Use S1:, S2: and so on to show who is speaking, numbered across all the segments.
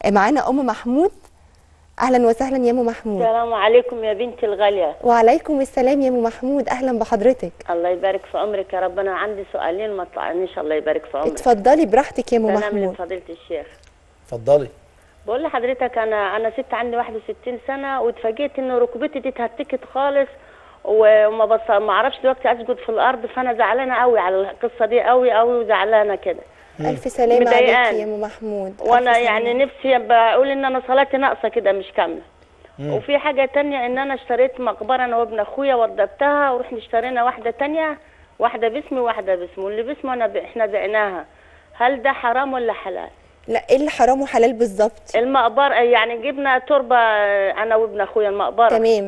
S1: معانا ام محمود اهلا وسهلا يا ام محمود
S2: السلام عليكم يا بنتي الغالية
S1: وعليكم السلام يا ام محمود اهلا بحضرتك
S2: الله يبارك في عمرك يا رب أنا عندي سؤالين ما طلعنيش الله يبارك في عمرك
S1: اتفضلي براحتك يا ام
S2: سلام
S1: محمود
S2: لفضيلة الشيخ
S3: اتفضلي
S2: بقول لحضرتك أنا أنا ست عندي 61 سنة واتفاجئت إن ركبتي دي اتهتكت خالص وما بص ما اعرفش دلوقتي اسجد في الارض فانا زعلانه قوي على القصه دي قوي قوي وزعلانه كده
S1: الف سلامه عليكي
S2: مضايقاني.
S1: يا ام محمود ألف
S2: وانا
S1: سلامة.
S2: يعني نفسي بقول ان انا صلاتي ناقصه كده مش كامله وفي حاجه تانية ان انا اشتريت مقبره انا وابن اخويا وضبتها ورحنا اشترينا واحده تانية واحده باسمي وواحده باسمه اللي باسمه انا ب... احنا بعناها هل ده حرام ولا حلال
S1: لا ايه اللي حرام وحلال بالظبط
S2: المقبره يعني جبنا تربه انا وابن اخويا المقبره
S1: تمام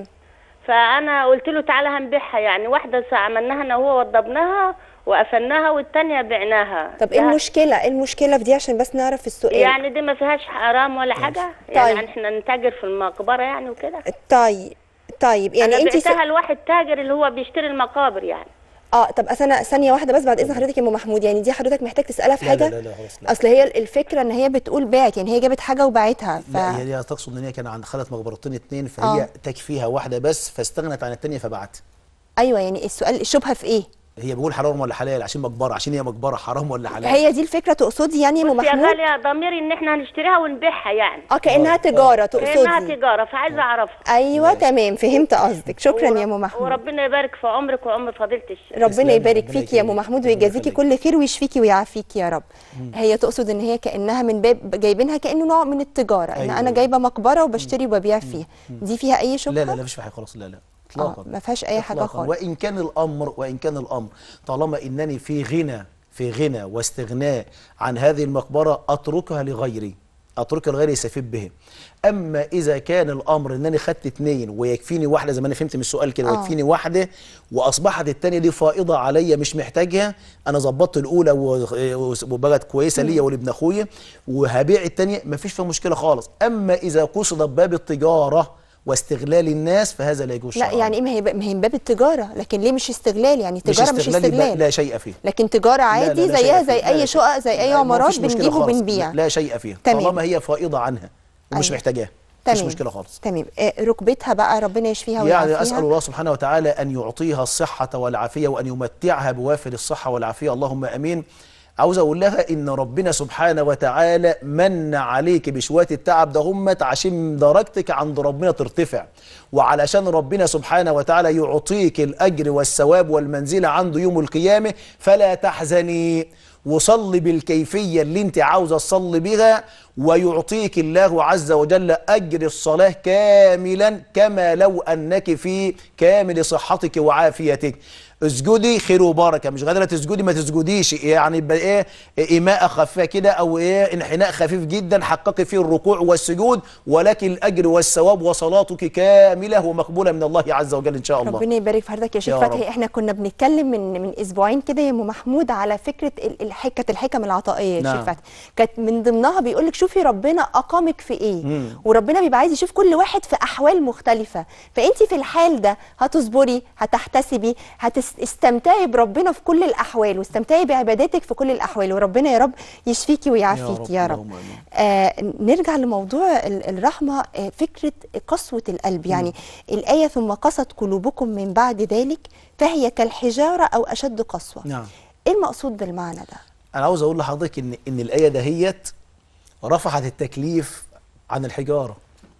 S2: فانا قلت له تعالى هنبيعها يعني واحده ساعة عملناها انا وهو وضبناها وقفلناها والتانية بعناها
S1: طب ايه
S2: ده-
S1: المشكله ايه المشكله في دي عشان بس نعرف السؤال
S2: يعني دي ما فيهاش حرام ولا حاجه يعني
S1: طيب.
S2: احنا نتاجر في المقبره يعني وكده
S1: طيب طيب يعني
S2: انا
S1: انت
S2: بعتها لواحد تاجر اللي هو بيشتري المقابر يعني
S1: اه طب اصل انا ثانيه واحده بس بعد اذن حضرتك يا ام محمود يعني دي حضرتك محتاج تسالها في
S3: لا
S1: حاجه
S3: لا لا لا خلاص لا
S1: اصل هي الفكره ان هي بتقول باعت يعني هي جابت حاجه وباعتها ف
S3: لا هي هي تقصد ان هي كان عند خالة مقبرتين اتنين فهي
S1: آه.
S3: تكفيها واحده بس فاستغنت عن التانيه فبعت
S1: ايوه يعني السؤال الشبهه في ايه
S3: هي بيقول حرام ولا حلال عشان مقبره عشان هي مقبره حرام ولا حلال
S1: هي دي الفكره تقصدي يعني يا ام
S2: بص يا
S1: محمود
S2: غاليه ضميري ان احنا هنشتريها ونبيعها يعني
S1: اه كانها تجاره
S2: كانها
S1: تقصدي
S2: تجاره فعايزه اعرفها
S1: ايوه تمام فهمت قصدك شكرا يا ام محمود
S2: وربنا يبارك في عمرك وعمر فضيله الشيخ
S1: ربنا
S3: تسلمي،
S1: يبارك
S3: ربنا
S1: فيكي يا ام
S3: يكرمك.
S1: محمود
S3: ربنا
S1: ويجازيكي
S3: يخليك.
S1: كل خير ويشفيكي ويعافيكي يا رب هي تقصد ان هي كانها من باب جايبينها كانه نوع من التجاره ان
S3: أيوة.
S1: انا جايبه مقبره وبشتري وببيع فيها دي فيها اي شبهه
S3: لا لا لا مفيش في حاجه خلاص لا لا اطلاقا
S1: ما فيهاش أي حاجة
S3: إطلاقاً.
S1: خالص.
S3: وان كان الامر وان كان الامر طالما انني في غنى في غنى واستغناء عن هذه المقبره اتركها لغيري اتركها لغيري يستفيد به اما اذا كان الامر انني خدت اتنين ويكفيني واحده زي ما انا فهمت من السؤال كده
S1: آه.
S3: ويكفيني واحده واصبحت التانيه دي فائضه عليا مش محتاجها انا ظبطت الاولى و- وبقت كويسه ليا ولابن اخويا وهبيع التانيه مفيش فيها مشكله خالص اما اذا قصد باب التجاره واستغلال الناس فهذا لا يجوز
S1: لا
S3: شرعاً.
S1: يعني ايه ما هي ما هي من باب التجاره لكن ليه مش استغلال يعني تجاره مش
S3: استغلال يبقى
S1: استغلال
S3: لا شيء فيه
S1: لكن تجاره
S3: لا-
S1: عادي
S3: لا- لا
S1: زيها
S3: شيء
S1: زي
S3: فيه. لا-
S1: اي
S3: لا
S1: شقق زي اي
S3: لا،
S1: عمارات
S3: مفيش مشكلة
S1: بنجيب
S3: خالص.
S1: وبنبيع
S3: لا شيء فيها
S1: تمام.
S3: طالما هي فائضه عنها ومش
S1: أيوة.
S3: محتاجاها مفيش
S1: تمام
S3: مشكله خالص
S1: تمام آه، ركبتها بقى ربنا يشفيها
S3: يعني
S1: ويعافيها
S3: اسال الله سبحانه وتعالى ان يعطيها الصحه والعافيه وان يمتعها بوافر الصحه والعافيه اللهم امين عاوز اقول لها ان ربنا سبحانه وتعالى من عليك بشويه التعب ده همت عشان درجتك عند ربنا ترتفع وعلشان ربنا سبحانه وتعالى يعطيك الاجر والثواب والمنزله عنده يوم القيامه فلا تحزني وصلي بالكيفية اللي انت عاوزة تصلي بها ويعطيك الله عز وجل أجر الصلاة كاملا كما لو أنك في كامل صحتك وعافيتك اسجدي خير وبركة مش قادرة تسجدي ما تسجديش يعني يبقى ايه إيماء خفيفة كده أو ايه انحناء خفيف جدا حققي فيه الركوع والسجود ولكن الأجر والثواب وصلاتك كاملة ومقبولة من الله عز وجل إن شاء الله
S1: ربنا يبارك في حضرتك يا شيخ
S3: يا
S1: فتحي
S3: رب.
S1: احنا كنا بنتكلم من من اسبوعين كده يا ام محمود على فكره ال- الحكه الحكم العطائيه يا
S3: نعم.
S1: شيخ فتحي كانت من ضمنها بيقول لك شوفي ربنا اقامك في ايه وربنا بيبقى عايز يشوف كل واحد في احوال مختلفه فانت في الحال ده هتصبري هتحتسبي هتستمتعي بربنا في كل الاحوال واستمتعي بعباداتك في كل الاحوال وربنا يا رب يشفيكي ويعافيكي يا رب,
S3: اللهم آمين.
S1: آه نرجع لموضوع ال- الرحمة آه فكرة قسوة القلب يعني الآية ثم قست قلوبكم من بعد ذلك فهي كالحجارة أو أشد قسوة
S3: نعم
S1: إيه المقصود بالمعنى ده؟
S3: انا عاوز اقول لحضرتك ان ان الايه دهيت رفعت التكليف عن الحجاره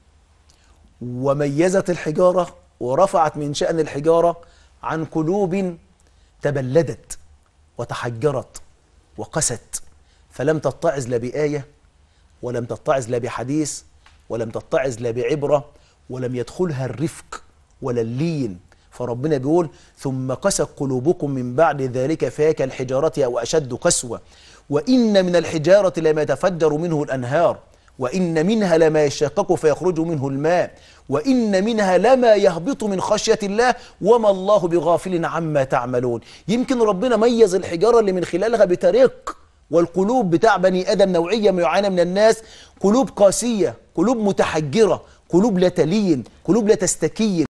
S3: وميزت الحجاره ورفعت من شان الحجاره عن قلوب تبلدت وتحجرت وقست فلم تتعظ لا بايه ولم تتعظ لا بحديث ولم تتعظ لا بعبره ولم يدخلها الرفق ولا اللين فربنا بيقول ثم قست قلوبكم من بعد ذلك فهي كالحجارة أو أشد قسوة وإن من الحجارة لما يتفجر منه الأنهار وإن منها لما يشقق فيخرج منه الماء وإن منها لما يهبط من خشية الله وما الله بغافل عما تعملون يمكن ربنا ميز الحجارة اللي من خلالها بترق والقلوب بتاع بني ادم نوعيه معينه من الناس قلوب قاسيه قلوب متحجره قلوب لا تلين قلوب لا تستكين